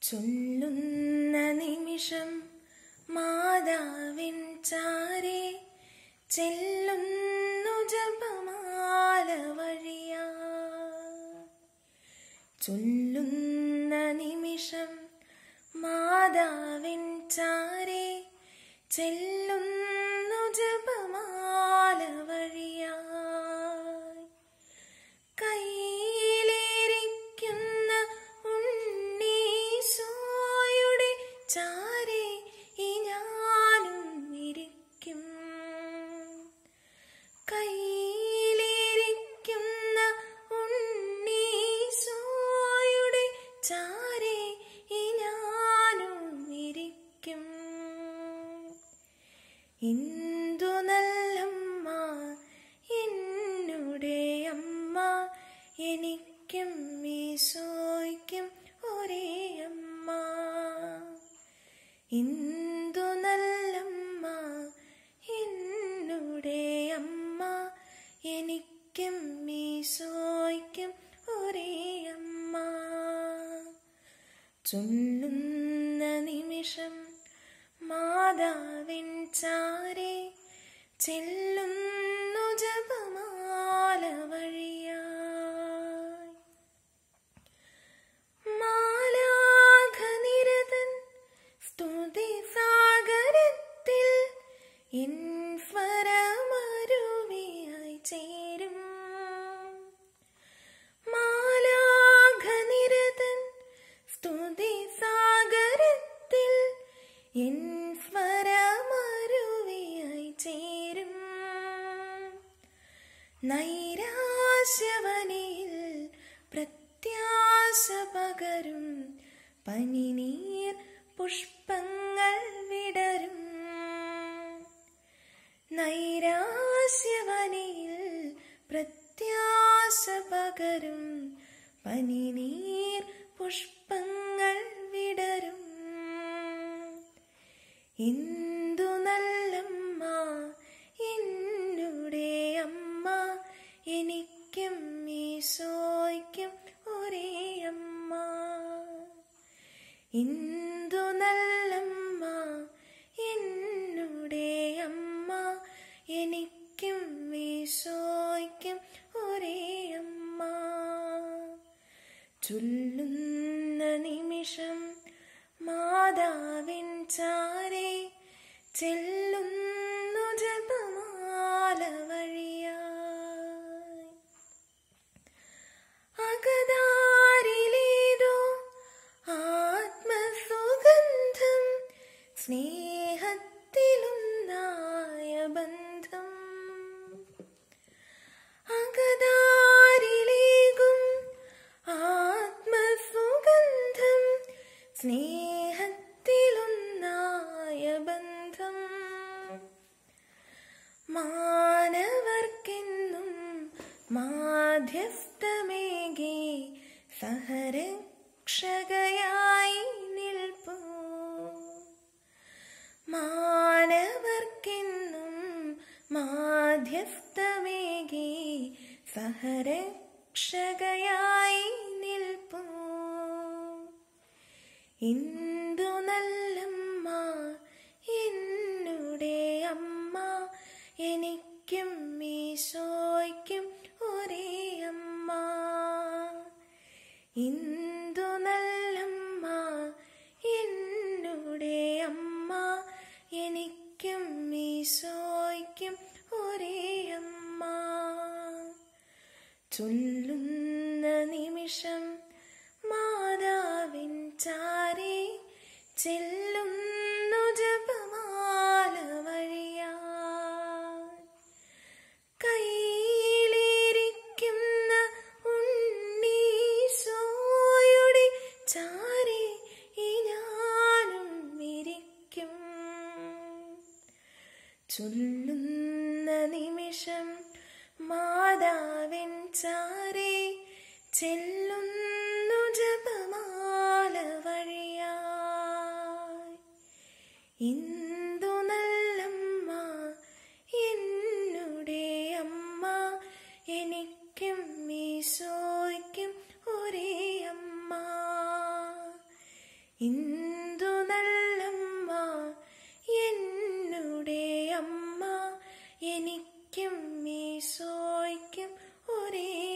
ചൊല്ലുന്ന നിമിഷം മാതാവിൻ ചാരെ ചെല്ലുന്നു ജപമാല വഴിയാ ചൊല്ലുന്ന നിമിഷം മാതാവിൻ ചാരെ ചെല്ലുന്നു ജപമാല വഴിയായി കയ്യിലിരിക്കുന്ന ഉണ്ണീശോയുടെ ചാരെ ഈ ഞാനും ഇരിക്കും കയ്യിലിരിക്കുന്ന ഉണ്ണീശോയുടെ ചാരെ ഈ ഞാനും ഇരിക്കും ഇന്ദു നല്ലമ്മ എന്നുടെ അമ്മ എനിക്കും ഈശോയ്ക്കും ഒരേ അമ്മ ഇന്ദു നല്ലമ്മ എന്നുടെ അമ്മ എനിക്കും ഈശോയ്ക്കും ഒരേ അമ്മ ചൊല്ലുന്ന നിമിഷം മാതാവിൻ ചാരെ ചെല്ലുന്നു ജപമാല വഴിയായി മാലാഖനിരതൻ സ്തുതി സാഗരത്തിൽ എൻ സ്വരമരുവിയായി ചേരും മാലാഖനിരതൻ സ്തുതി സാഗരത്തിൽ എൻ സ്വരമരുവിയായി ചേരും നൈരാശ്യവനിൽ പ്രത്യാശ പകരും പനിനീർ പുഷ്പങ്ങൾ വിടരും നൈരാശ്യവനിൽ പ്രത്യാശ പകരും പനിനീർ പുഷ്പങ്ങൾ വിടരും ഇന്ദു നല്ലമ്മ എന്നുടെ അമ്മ എനിക്കും ഈശോയ്ക്കും ഒരേ അമ്മ ഇന്ദു നല്ലമ്മ എന്നുടെ അമ്മ എനിക്കും ഈശോയ്ക്കും ഒരേ അമ്മ ചൊല്ലുന്ന നിമിഷം മാതാവിൻ ചാരെ ചെല്ലുന്നു ജപമാല വഴിയായി അകതാരിലേതോ ആത്മസുഗന്ധം സ്നേഹത്തിലുണ്ടായ ബന്ധം അകതാരിലേകും ആത്മസുഗന്ധം സ്നേഹത്തിലൊന്നായ ബന്ധം മാനവർക്കെന്നും മാധ്യസ്ഥമേകി സഹരക്ഷകയായി നിൽപ്പൂ മാനവർക്കെന്നും മാധ്യസ്ഥമേകി സഹരക്ഷകയായി നിൽപ്പൂ ഇന്ദു നല്ലമ്മ എന്നുടെ അമ്മ എനിക്കും ഈശോയ്ക്കും ഒരേ അമ്മ ഇന്ദു നല്ലമ്മ എന്നുടെ അമ്മ എനിക്കും ഈശോയ്ക്കും ഒരേ അമ്മ ചൊല്ലുന്ന നിമിഷം മാതാവിൻ ചാരെ ചെല്ലുന്നു ജപമാല വഴിയായി കയ്യിലിരിക്കുന്ന ഉണ്ണീശോയുടെ ചാരെ ഈ ഞാനും ഇരിക്കും ചൊല്ലുന്ന നിമിഷം മാതാവിൻ ചാരെ ചെല്ലുന്നു ജപമാല വഴിയായി ഇന്ദു നല്ലമ്മ എന്നുടെ അമ്മ എനിക്കും ഈശോയ്ക്കും ഒരേ അമ്മ ഇന്ദു നല്ലമ്മ എന്നുടെ അമ്മ എനിക്കും മീശോയ്ക്കും ഒരേ